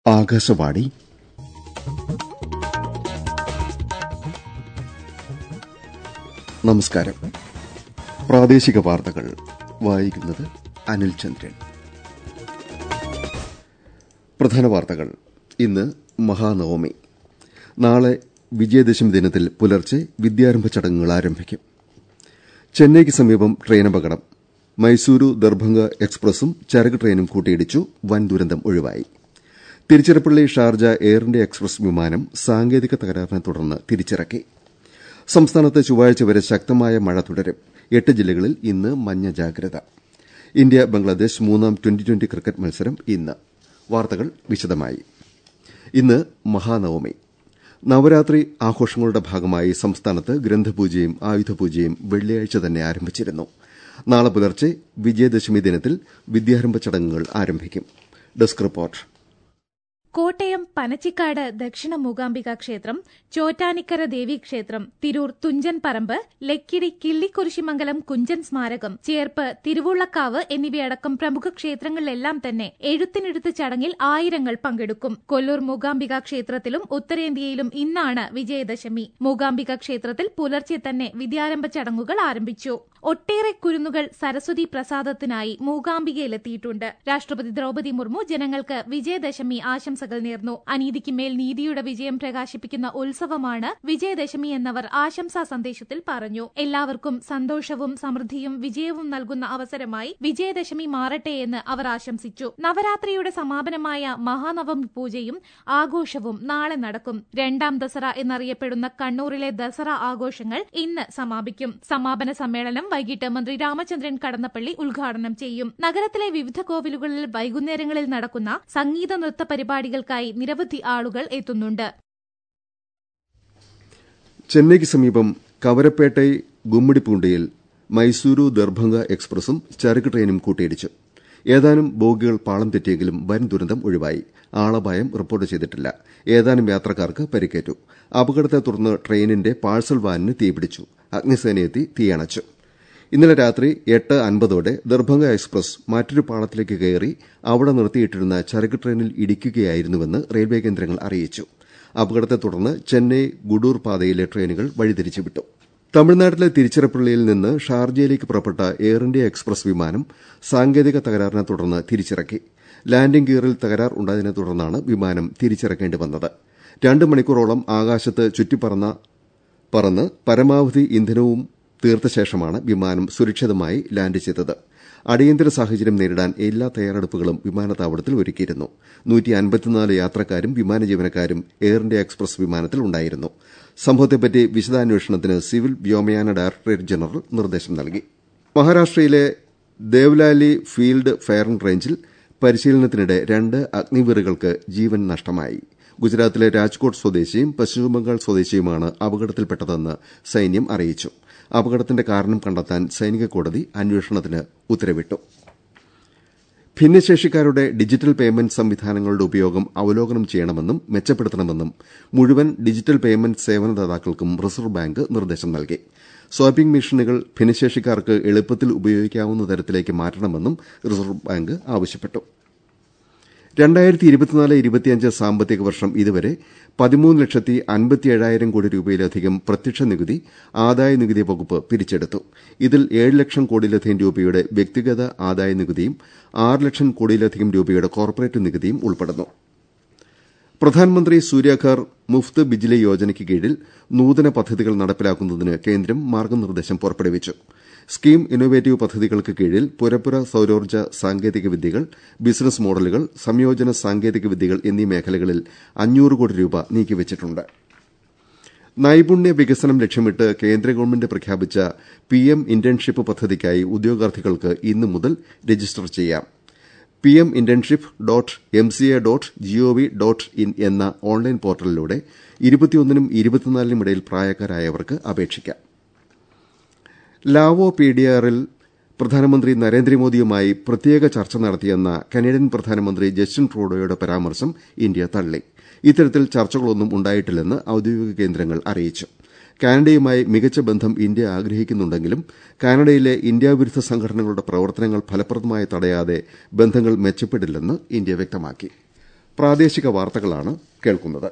ആകാശവാണി നമസ്കാരം പ്രാദേശിക വാർത്തകൾ വായിക്കുന്നത് അനിൽ ചന്ദ്രൻ പ്രധാന വാർത്തകൾ ഇന്ന് മഹാനവമി നാളെ വിജയദശമി ദിനത്തിൽ പുലർച്ചെ വിദ്യാരംഭ ചടങ്ങുകൾ ആരംഭിക്കും ചെന്നൈക്ക് സമീപം ട്രെയിനപകടം മൈസൂരു ദർഭംഗ എക്സ്പ്രസും ചരക്ക് ട്രെയിനും കൂട്ടിയിടിച്ചു വൻ ദുരന്തം ഒഴിവായി Tiruchirappalli Sharjah Air India Express വിമാനം സാങ്കേതിക തകരാറിനെ തുടർന്ന് തിരിച്ചിറക്കി സംസ്ഥാനത്ത് ചൊവ്വാഴ്ച വരെ ശക്തമായ മഴ തുടരും എട്ട് ജില്ലകളിൽ ഇന്ന് മഞ്ഞ ജാഗ്രത ഇന്ത്യ ബംഗ്ലാദേശ് മൂന്നാം ട്വന്റി ട്വന്റി ക്രിക്കറ്റ് മത്സരം ഇന്ന് വാർത്തകൾ വിശദമായി ഇന്ന് മഹാനവമി നവരാത്രി ആഘോഷങ്ങളുടെ ഭാഗമായി സംസ്ഥാനത്ത് ഗ്രന്ഥപൂജയും ആയുധപൂജയും വെള്ളിയാഴ്ച തന്നെ ആരംഭിച്ചിരുന്നു നാളെ പുലർച്ചെ വിജയദശമി ദിനത്തിൽ വിദ്യാരംഭ ചടങ്ങുകൾ ആരംഭിക്കും ഡെസ്ക് റിപ്പോർട്ട് കോട്ടയം പനച്ചിക്കാട് ദക്ഷിണ മൂകാംബിക ക്ഷേത്രം ചോറ്റാനിക്കര ദേവീക്ഷേത്രം തിരൂർ തുഞ്ചൻ പറമ്പ് ലക്കിടി കിള്ളിക്കുരിശിമംഗലം കുഞ്ചൻ സ്മാരകം ചേർപ്പ് തിരുവുള്ളക്കാവ് എന്നിവയടക്കം പ്രമുഖ ക്ഷേത്രങ്ങളിലെല്ലാം തന്നെ എഴുത്തിനെഴുത്ത് ചടങ്ങിൽ ആയിരങ്ങൾ പങ്കെടുക്കും കൊല്ലൂർ മൂകാംബിക ക്ഷേത്രത്തിലും ഉത്തരേന്ത്യയിലും ഇന്നാണ് വിജയദശമി മൂകാംബിക ക്ഷേത്രത്തിൽ പുലർച്ചെ തന്നെ വിദ്യാരംഭ ചടങ്ങുകൾ ആരംഭിച്ചു ഒട്ടേറെ കുരുന്നുകൾ സരസ്വതി പ്രസാദത്തിനായി മൂകാംബികയിലെത്തിയിട്ടുണ്ട് രാഷ്ട്രപതി ദ്രൌപതി മുർമു ജനങ്ങൾക്ക് വിജയദശമി ആശംസകൾ നേർന്നു അനീതിക്ക് മേൽ നീതിയുടെ വിജയം പ്രകാശിപ്പിക്കുന്ന ഉത്സവമാണ് വിജയദശമി എന്നവർ ആശംസാ സന്ദേശത്തിൽ പറഞ്ഞു എല്ലാവർക്കും സന്തോഷവും സമൃദ്ധിയും വിജയവും നൽകുന്ന അവസരമായി വിജയദശമി മാറട്ടെ എന്ന് അവർ ആശംസിച്ചു നവരാത്രിയുടെ സമാപനമായ മഹാനവമി പൂജയും ആഘോഷവും നാളെ നടക്കും രണ്ടാം ദസറ എന്നറിയപ്പെടുന്ന കണ്ണൂരിലെ ദസറ ആഘോഷങ്ങൾ ഇന്ന് സമാപിക്കും സമാപന സമ്മേളനം വൈകിട്ട് മന്ത്രി രാമചന്ദ്രൻ കടന്നപ്പള്ളി ഉദ്ഘാടനം ചെയ്യും നഗരത്തിലെ വിവിധ കോവിലുകളിൽ വൈകുന്നേരങ്ങളിൽ നടക്കുന്ന സംഗീത നൃത്ത പരിപാടികൾക്കായി നിരവധി ആളുകൾ എത്തുന്നുണ്ട് ചെന്നൈക്ക് സമീപം കവരപ്പേട്ടൈ ഗുമ്മിടിപ്പൂണ്ടിയിൽ മൈസൂരു ദർഭംഗ എക്സ്പ്രസും ചരക്ക് ട്രെയിനും കൂട്ടിയിടിച്ചു ഏതാനും ബോഗികൾ പാളം തെറ്റിയെങ്കിലും വൻ ദുരന്തം ഒഴിവായി ആളപായം റിപ്പോർട്ട് ചെയ്തിട്ടില്ല ഏതാനും യാത്രക്കാർക്ക് പരിക്കേറ്റു അപകടത്തെ തുടർന്ന് ട്രെയിനിന്റെ പാഴ്സൽ വാനിന് തീപിടിച്ചു അഗ്നിസേനയെത്തി തീയണച്ചു ഇന്നലെ രാത്രി എട്ട് അൻപതോടെ ദർഭംഗ എക്സ്പ്രസ് മറ്റൊരു പാളത്തിലേക്ക് കയറി അവിടെ നിർത്തിയിട്ടിരുന്ന ചരക്ക് ട്രെയിനിൽ ഇടിക്കുകയായിരുന്നുവെന്ന് റെയിൽവേ കേന്ദ്രങ്ങൾ അറിയിച്ചു അപകടത്തെ തുടർന്ന് ചെന്നൈ ഗുഡൂർ പാതയിലെ ട്രെയിനുകൾ വഴിതിരിച്ചുവിട്ടു തമിഴ്നാട്ടിലെ തിരുച്ചിറപ്പള്ളിയിൽ നിന്ന് ഷാർജയിലേക്ക് പുറപ്പെട്ട എയർ ഇന്ത്യ എക്സ്പ്രസ് വിമാനം സാങ്കേതിക തകരാറിനെ തുടർന്ന് തിരിച്ചിറക്കി ലാൻഡിംഗ് ഗിയറിൽ തകരാർ ഉണ്ടായതിനെ തുടർന്നാണ് വിമാനം തിരിച്ചിറക്കേണ്ടി വന്നത് രണ്ട് മണിക്കൂറോളം ആകാശത്ത് ചുറ്റിപ്പറന്ന പറന്ന് പരമാവധി ഇന്ധനവും തീർത്ത ശേഷമാണ് വിമാനം സുരക്ഷിതമായി ലാൻഡ് ചെയ്തത് അടിയന്തര സാഹചര്യം നേരിടാൻ എല്ലാ തയ്യാറെടുപ്പുകളും വിമാനത്താവളത്തിൽ ഒരുക്കിയിരുന്നു യാത്രക്കാരും വിമാന ജീവനക്കാരും എയർ ഇന്ത്യ എക്സ്പ്രസ് വിമാനത്തിൽ ഉണ്ടായിരുന്നു സംഭവത്തെപ്പറ്റി വിശദാന്വേഷണത്തിന് സിവിൽ വ്യോമയാന ഡയറക്ടറേറ്റ് ജനറൽ നിർദ്ദേശം നൽകി മഹാരാഷ്ട്രയിലെ ദേവ്ലാലി ഫീൽഡ് ഫയറിംഗ് റേഞ്ചിൽ പരിശീലനത്തിനിടെ രണ്ട് അഗ്നിവീറുകൾക്ക് ജീവൻ നഷ്ടമായി ഗുജറാത്തിലെ രാജ്കോട്ട് സ്വദേശിയും പശ്ചിമബംഗാൾ സ്വദേശിയുമാണ് അപകടത്തിൽപ്പെട്ടതെന്ന് സൈന്യം അറിയിച്ചു അപകടത്തിന്റെ കാരണം കണ്ടെത്താൻ സൈനിക കോടതി അന്വേഷണത്തിന് ഉത്തരവിട്ടു ഭിന്നശേഷിക്കാരുടെ ഡിജിറ്റൽ പേയ്മെന്റ് സംവിധാനങ്ങളുടെ ഉപയോഗം അവലോകനം ചെയ്യണമെന്നും മെച്ചപ്പെടുത്തണമെന്നും മുഴുവൻ ഡിജിറ്റൽ പേയ്മെന്റ് സേവനദാതാക്കൾക്കും റിസർവ് ബാങ്ക് നിർദ്ദേശം നൽകി സ്വാപ്പിംഗ് മെഷീനുകൾ ഭിന്നശേഷിക്കാർക്ക് എളുപ്പത്തിൽ ഉപയോഗിക്കാവുന്ന തരത്തിലേക്ക് മാറ്റണമെന്നും റിസർവ് ബാങ്ക് ആവശ്യപ്പെട്ടു രണ്ടായിരത്തി ഇരുപത്തിനാല് ഇരുപത്തിയഞ്ച് സാമ്പത്തിക വർഷം ഇതുവരെ പതിമൂന്ന് ലക്ഷത്തി അൻപത്തിയേഴായിരം കോടി രൂപയിലധികം പ്രത്യക്ഷ നികുതി ആദായ നികുതി വകുപ്പ് പിരിച്ചെടുത്തു ഇതിൽ ഏഴ് ലക്ഷം കോടിയിലധികം രൂപയുടെ വ്യക്തിഗത ആദായ നികുതിയും ആറ് ലക്ഷം കോടിയിലധികം രൂപയുടെ കോർപ്പറേറ്റ് നികുതിയും ഉൾപ്പെടുന്നു പ്രധാനമന്ത്രി സൂര്യാഘർ മുഫ്ത് ബിജ്ലി യോജനയ്ക്ക് കീഴിൽ നൂതന പദ്ധതികൾ നടപ്പിലാക്കുന്നതിന് കേന്ദ്രം മാർഗ്ഗനിർദ്ദേശം പുറപ്പെടുവിച്ചു സ്കീം ഇന്നോവേറ്റീവ് പദ്ധതികൾക്ക് കീഴിൽ പുരപ്പുര സൌരോർജ്ജ സാങ്കേതിക വിദ്യകൾ ബിസിനസ് മോഡലുകൾ സംയോജന സാങ്കേതിക വിദ്യകൾ എന്നീ മേഖലകളിൽ അഞ്ഞൂറ് കോടി രൂപ നീക്കിവച്ചിട്ടുണ്ട് നൈപുണ്യ വികസനം ലക്ഷ്യമിട്ട് കേന്ദ്ര ഗവൺമെന്റ് പ്രഖ്യാപിച്ച പിഎം ഇന്റേൺഷിപ്പ് പദ്ധതിക്കായി ഉദ്യോഗാർത്ഥികൾക്ക് ഇന്നു മുതൽ രജിസ്റ്റർ ചെയ്യാം PM internship dot MCA dot GOV dot in എന്ന ഓൺലൈൻ പോർട്ടലിലൂടെ ഇരുപത്തിയൊന്നിനും ഇരുപത്തിനാലിനും ഇടയിൽ പ്രായക്കാരായവർക്ക് അപേക്ഷിക്കാം ലാവോ പിഡിആറിൽ പ്രധാനമന്ത്രി നരേന്ദ്രമോദിയുമായി പ്രത്യേക ചർച്ച നടത്തിയെന്ന കനേഡിയൻ പ്രധാനമന്ത്രി ജസ്റ്റിൻ ട്രൂഡോയുടെ പരാമർശം ഇന്ത്യ തള്ളി ഇത്തരത്തിൽ ചർച്ചകളൊന്നും ഉണ്ടായിട്ടില്ലെന്ന് ഔദ്യോഗിക കേന്ദ്രങ്ങൾ അറിയിച്ചു കാനഡയുമായി മികച്ച ബന്ധം ഇന്ത്യ ആഗ്രഹിക്കുന്നുണ്ടെങ്കിലും കാനഡയിലെ ഇന്ത്യാവിരുദ്ധ സംഘടനകളുടെ പ്രവർത്തനങ്ങൾ ഫലപ്രദമായി തടയാതെ ബന്ധങ്ങൾ മെച്ചപ്പെടില്ലെന്ന് ഇന്ത്യ വ്യക്തമാക്കി പ്രാദേശിക വാർത്തകളാണ് കേൾക്കുന്നത്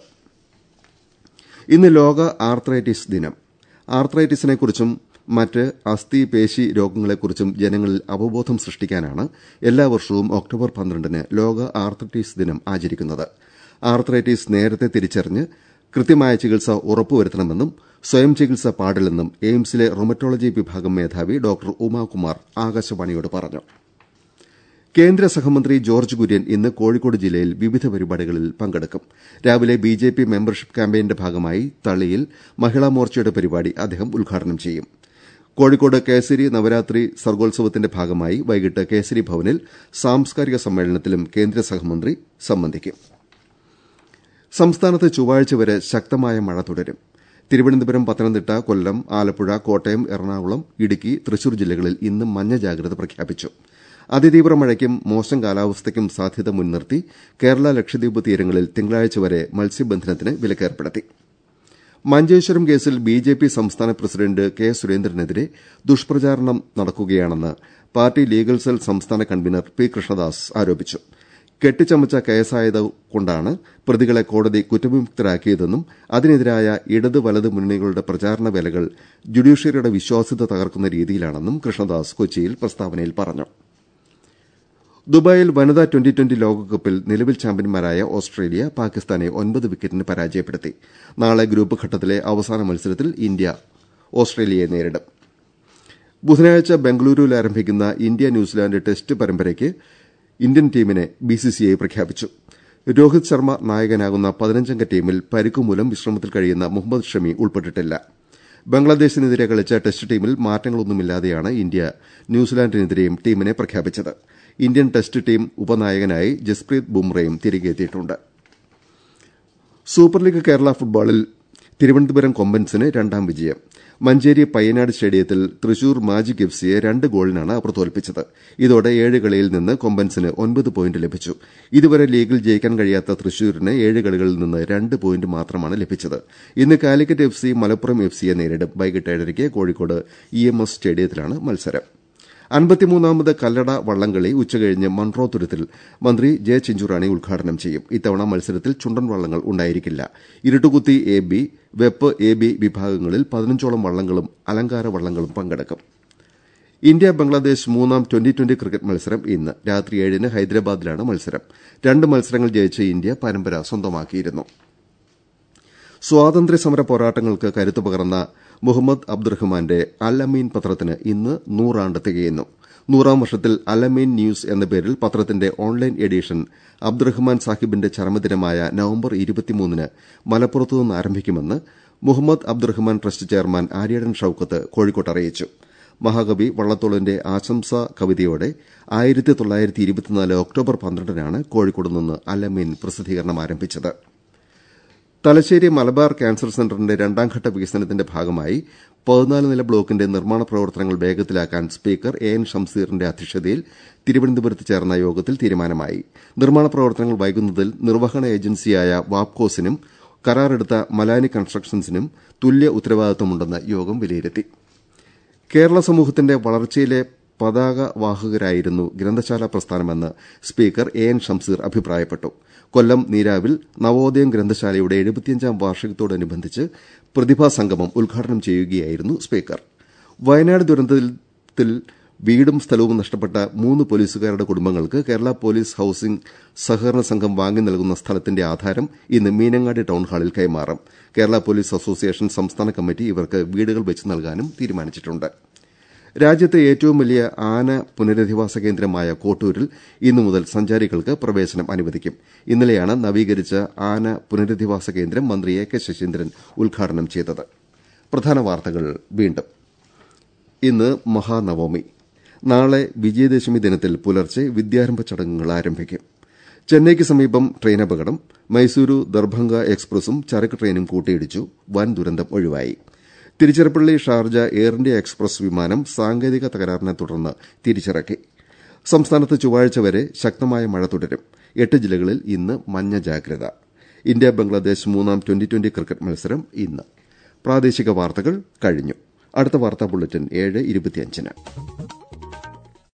ഇന്ന് ലോക ആർത്രൈറ്റിസ് ദിനം ആർത്രൈറ്റിസിനെക്കുറിച്ചും മറ്റ് അസ്ഥി പേശി രോഗങ്ങളെക്കുറിച്ചും ജനങ്ങളിൽ അവബോധം സൃഷ്ടിക്കാനാണ് എല്ലാ വർഷവും ഒക്ടോബർ പന്ത്രണ്ടിന് ലോക ആർത്രൈറ്റിസ് ദിനം ആചരിക്കുന്നത് ആർത്രൈറ്റിസ് നേരത്തെ തിരിച്ചറിഞ്ഞ് കൃത്യമായ ചികിത്സ ഉറപ്പുവരുത്തണമെന്നും സ്വയം ചികിത്സ പാടില്ലെന്നും എയിംസിലെ റൊമറ്റോളജി വിഭാഗം മേധാവി ഡോക്ടർ ഉമാകുമാർ ആകാശവാണിയോട് പറഞ്ഞു കേന്ദ്ര സഹമന്ത്രി ജോർജ് കുര്യൻ ഇന്ന് കോഴിക്കോട് ജില്ലയിൽ വിവിധ പരിപാടികളിൽ പങ്കെടുക്കും രാവിലെ ബിജെപി മെമ്പർഷിപ്പ് ക്യാമ്പയിന്റെ ഭാഗമായി തളിയിൽ മഹിളാ മോർച്ചയുടെ പരിപാടി അദ്ദേഹം ഉദ്ഘാടനം ചെയ്യും കോഴിക്കോട് കേസരി നവരാത്രി സർഗോത്സവത്തിന്റെ ഭാഗമായി വൈകിട്ട് കേസരി ഭവനിൽ സാംസ്കാരിക സമ്മേളനത്തിലും കേന്ദ്ര സഹമന്ത്രി സംബന്ധിക്കും സംസ്ഥാനത്ത് ചൊവ്വാഴ്ച വരെ ശക്തമായ മഴ തുടരും തിരുവനന്തപുരം പത്തനംതിട്ട കൊല്ലം ആലപ്പുഴ കോട്ടയം എറണാകുളം ഇടുക്കി തൃശൂർ ജില്ലകളിൽ ഇന്ന് മഞ്ഞ ജാഗ്രത പ്രഖ്യാപിച്ചു അതിതീവ്ര മഴയ്ക്കും മോശം കാലാവസ്ഥയ്ക്കും സാധ്യത മുൻനിർത്തി കേരള ലക്ഷദ്വീപ് തീരങ്ങളിൽ തിങ്കളാഴ്ച വരെ മത്സ്യബന്ധനത്തിന് വിലക്കേർപ്പെടുത്തി മഞ്ചേശ്വരം കേസിൽ ബിജെപി സംസ്ഥാന പ്രസിഡന്റ് കെ സുരേന്ദ്രനെതിരെ ദുഷ്പ്രചാരണം നടക്കുകയാണെന്ന് പാർട്ടി ലീഗൽ സെൽ സംസ്ഥാന കൺവീനർ പി കൃഷ്ണദാസ് ആരോപിച്ചു കെട്ടിച്ചമച്ച കേസായതുകൊണ്ടാണ് പ്രതികളെ കോടതി കുറ്റവിമുക്തരാക്കിയതെന്നും അതിനെതിരായ ഇടത് വലത് മുന്നണികളുടെ പ്രചാരണ വേലകൾ ജുഡീഷ്യറിയുടെ വിശ്വാസ്യത തകർക്കുന്ന രീതിയിലാണെന്നും കൃഷ്ണദാസ് കൊച്ചിയിൽ പ്രസ്താവനയിൽ പറഞ്ഞു ദുബായിൽ വനിതാ ട്വന്റി ട്വന്റി ലോകകപ്പിൽ നിലവിൽ ചാമ്പ്യന്മാരായ ഓസ്ട്രേലിയ പാകിസ്ഥാനെ ഒൻപത് വിക്കറ്റിന് പരാജയപ്പെടുത്തി നാളെ ഗ്രൂപ്പ് ഘട്ടത്തിലെ അവസാന മത്സരത്തിൽ ഇന്ത്യ ഓസ്ട്രേലിയയെ നേരിടും ബുധനാഴ്ച ബംഗളൂരുവിൽ ആരംഭിക്കുന്ന ഇന്ത്യ ന്യൂസിലാന്റ് ടെസ്റ്റ് പരമ്പരയ്ക്ക് ഇന്ത്യൻ ടീമിനെ ബിസിസിഐ പ്രഖ്യാപിച്ചു രോഹിത് ശർമ്മ നായകനാകുന്ന പതിനഞ്ചംഗ ടീമിൽ പരിക്കുമൂലം വിശ്രമത്തിൽ കഴിയുന്ന മുഹമ്മദ് ഷമി ഉൾപ്പെട്ടിട്ടില്ല ബംഗ്ലാദേശിനെതിരെ കളിച്ച ടെസ്റ്റ് ടീമിൽ മാറ്റങ്ങളൊന്നുമില്ലാതെയാണ് ഇന്ത്യ ന്യൂസിലാന്റിനെതിരെയും ടീമിനെ പ്രഖ്യാപിച്ചത് ഇന്ത്യൻ ടെസ്റ്റ് ടീം ഉപനായകനായി ജസ്പ്രീത് ബുംറയും തിരികെ എത്തിയിട്ടുണ്ട് സൂപ്പർ ലീഗ് കേരള ഫുട്ബോളിൽ തിരുവനന്തപുരം കൊമ്പൻസിന് രണ്ടാം വിജയം മഞ്ചേരി പയ്യനാട് സ്റ്റേഡിയത്തിൽ തൃശൂർ മാജിക് എഫ് സിയെ രണ്ട് ഗോളിനാണ് അവർ തോൽപ്പിച്ചത് ഇതോടെ ഏഴ് കളിയിൽ നിന്ന് കൊമ്പൻസിന് ഒൻപത് പോയിന്റ് ലഭിച്ചു ഇതുവരെ ലീഗിൽ ജയിക്കാൻ കഴിയാത്ത തൃശൂരിന് ഏഴ് കളികളിൽ നിന്ന് രണ്ട് പോയിന്റ് മാത്രമാണ് ലഭിച്ചത് ഇന്ന് Calicut F C Malappuram F സിയെ നേരിടും വൈകിട്ട് ഏഴരയ്ക്ക് കോഴിക്കോട് ഇ എം എസ് സ്റ്റേഡിയത്തിലാണ് മത്സരം അൻപത്തിമൂന്നാമത് കല്ലട വള്ളംകളി ഉച്ചകഴിഞ്ഞ് മൺട്രോ തുരുത്തിൽ മന്ത്രി ജെ ചിഞ്ചുറാണി ഉദ്ഘാടനം ചെയ്യും ഇത്തവണ മത്സരത്തിൽ ചുണ്ടൻ വള്ളങ്ങൾ ഉണ്ടായിരിക്കില്ല ഇരുട്ടുകുത്തി എ ബി വെപ്പ് എ ബി വിഭാഗങ്ങളിൽ പതിനഞ്ചോളം വള്ളങ്ങളും അലങ്കാര വള്ളങ്ങളും പങ്കെടുക്കും ഇന്ത്യ ബംഗ്ലാദേശ് മൂന്നാം ട്വന്റി ട്വന്റി ക്രിക്കറ്റ് മത്സരം ഇന്ന് രാത്രി ഏഴിന് ഹൈദരാബാദിലാണ് മത്സരം രണ്ട് മത്സരങ്ങൾ ജയിച്ച് ഇന്ത്യ പരമ്പര സ്വന്തമാക്കിയിരുന്നു സ്വാതന്ത്ര്യ സമര പോരാട്ടങ്ങൾക്ക് കരുത്തു പകർന്ന മുഹമ്മദ് അബ്ദുറഹ്മാന്റെ അൽ അമീൻ പത്രത്തിന് ഇന്ന് നൂറാണ്ട് തികയുന്നു നൂറാം വർഷത്തിൽ അൽ അമീൻ ന്യൂസ് എന്ന പേരിൽ പത്രത്തിന്റെ ഓൺലൈൻ എഡിഷൻ അബ്ദുറഹ്മാൻ സാഹിബിന്റെ ചരമദിനമായ നവംബർ ഇരുപത്തിമൂന്നിന് മലപ്പുറത്തുനിന്ന് ആരംഭിക്കുമെന്ന് മുഹമ്മദ് അബ്ദുറഹ്മാൻ ട്രസ്റ്റ് ചെയർമാൻ ആര്യടൻ ഷൌക്കത്ത് കോഴിക്കോട്ട് അറിയിച്ചു മഹാകവി വള്ളത്തോളിന്റെ ആശംസാ കവിതയോടെ ആയിരത്തി തൊള്ളായിരത്തി ഇരുപത്തിനാല് ഒക്ടോബർ പന്ത്രണ്ടിനാണ് കോഴിക്കോട് നിന്ന് അൽ അമീൻ പ്രസിദ്ധീകരണം ആരംഭിച്ചത് തലശ്ശേരി മലബാർ ക്യാൻസർ സെന്ററിന്റെ രണ്ടാംഘട്ട വികസനത്തിന്റെ ഭാഗമായി പതിനാല് നില ബ്ലോക്കിന്റെ നിർമ്മാണ പ്രവർത്തനങ്ങൾ വേഗത്തിലാക്കാൻ സ്പീക്കർ എ എൻ ഷംസീറിന്റെ അധ്യക്ഷതയിൽ തിരുവനന്തപുരത്ത് ചേർന്ന യോഗത്തിൽ തീരുമാനമായി നിർമ്മാണ പ്രവർത്തനങ്ങൾ വൈകുന്നതിൽ നിർവഹണ ഏജൻസിയായ വാപ്കോസിനും കരാറെടുത്ത മലാനി കൺസ്ട്രക്ഷൻസിനും തുല്യ ഉത്തരവാദിത്തമുണ്ടെന്ന് യോഗം വിലയിരുത്തി കേരള സമൂഹത്തിന്റെ വളർച്ചയിലെ പതാകവാഹകരായിരുന്നു ഗ്രന്ഥശാല പ്രസ്ഥാനമെന്ന് സ്പീക്കർ എ എൻ ഷംസീർ അഭിപ്രായപ്പെട്ടു കൊല്ലം നീരാവിൽ നവോദയം ഗ്രന്ഥശാലയുടെ എഴുപത്തിയഞ്ചാം വാർഷികത്തോടനുബന്ധിച്ച് പ്രതിഭാ സംഗമം ഉദ്ഘാടനം ചെയ്യുകയായിരുന്നു സ്പീക്കർ വയനാട് ദുരന്തത്തിൽ വീടും സ്ഥലവും നഷ്ടപ്പെട്ട മൂന്ന് പോലീസുകാരുടെ കുടുംബങ്ങൾക്ക് കേരള പോലീസ് ഹൌസിംഗ് സഹകരണ സംഘം വാങ്ങി നൽകുന്ന സ്ഥലത്തിന്റെ ആധാരം ഇന്ന് മീനങ്ങാടി ടൌൺഹാളിൽ കൈമാറും കേരള പോലീസ് അസോസിയേഷൻ സംസ്ഥാന കമ്മിറ്റി ഇവർക്ക് വീടുകൾ വെച്ച് നൽകാനും തീരുമാനിച്ചിട്ടുണ്ട് രാജ്യത്തെ ഏറ്റവും വലിയ ആന പുനരധിവാസ കേന്ദ്രമായ കോട്ടൂരിൽ ഇന്നു മുതൽ സഞ്ചാരികൾക്ക് പ്രവേശനം അനുവദിക്കും ഇന്നലെയാണ് നവീകരിച്ച ആന പുനരധിവാസ കേന്ദ്രം മന്ത്രി എ കെ ശശീന്ദ്രൻ ഉദ്ഘാടനം ചെയ്തത് പ്രധാന വാർത്തകൾ വീണ്ടും ഇന്ന് മഹാനവമി നാളെ വിജയദശമി ദിനത്തിൽ പുലർച്ചെ വിദ്യാരംഭ ചടങ്ങുകൾ ആരംഭിക്കും ചെന്നൈക്ക് സമീപം ട്രെയിൻ അപകടം മൈസൂരു ദർഭംഗ എക്സ്പ്രസും ചരക്ക് ട്രെയിനും കൂട്ടിയിടിച്ചു വൻ ദുരന്തം ഒഴിവായി Tiruchirappalli Sharjah Air India Express വിമാനം സാങ്കേതിക തകരാറിനെ തുടർന്ന് തിരിച്ചിറക്കി സംസ്ഥാനത്ത് ചൊവ്വാഴ്ച വരെ ശക്തമായ മഴ തുടരും എട്ട് ജില്ലകളിൽ ഇന്ന് മഞ്ഞ ജാഗ്രത ഇന്ത്യ ബംഗ്ലാദേശ് മൂന്നാം ട്വന്റി ട്വന്റി ക്രിക്കറ്റ് മത്സരം ഇന്ന് പ്രാദേശിക വാർത്തകൾ കഴിഞ്ഞു അടുത്ത വാർത്താ ബുള്ളറ്റിൻ ഏഴ് ഇരുപത്തിയഞ്ചിന്